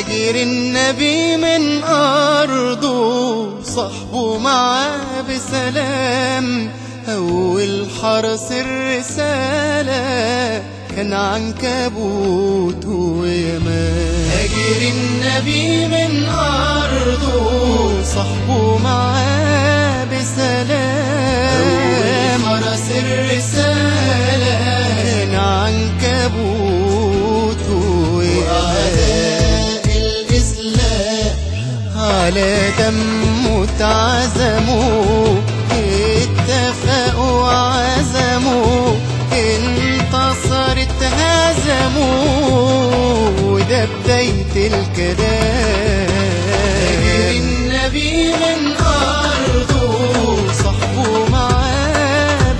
هاجر النبي من أرضه صحبه معاه بسلام أول حرس الرسالة كان عنكبوت ويمان هاجر النبي من أرضه صحبه معاه بسلام أول حرس الرسالة كان عنكبوت وأعداء الإسلام على دمه اتعزموا اتفقوا وعزموا انتصرت هزموا وده بداية الكلام النبي من أرضه صحبه معاه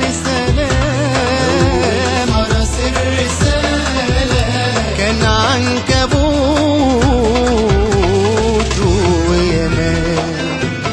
بسلام حرس الرسالة كان عنكبوت ويمان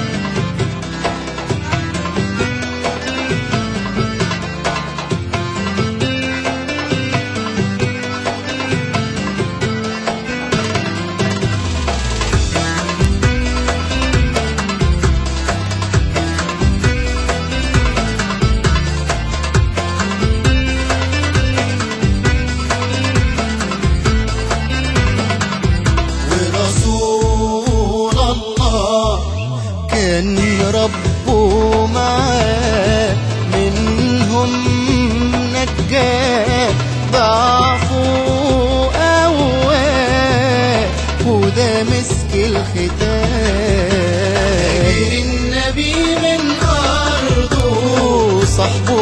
ورسول الله كان ربه معاه منهم نجاه ضعفه قواه وده مسك الختام النبي من أرضه صحبه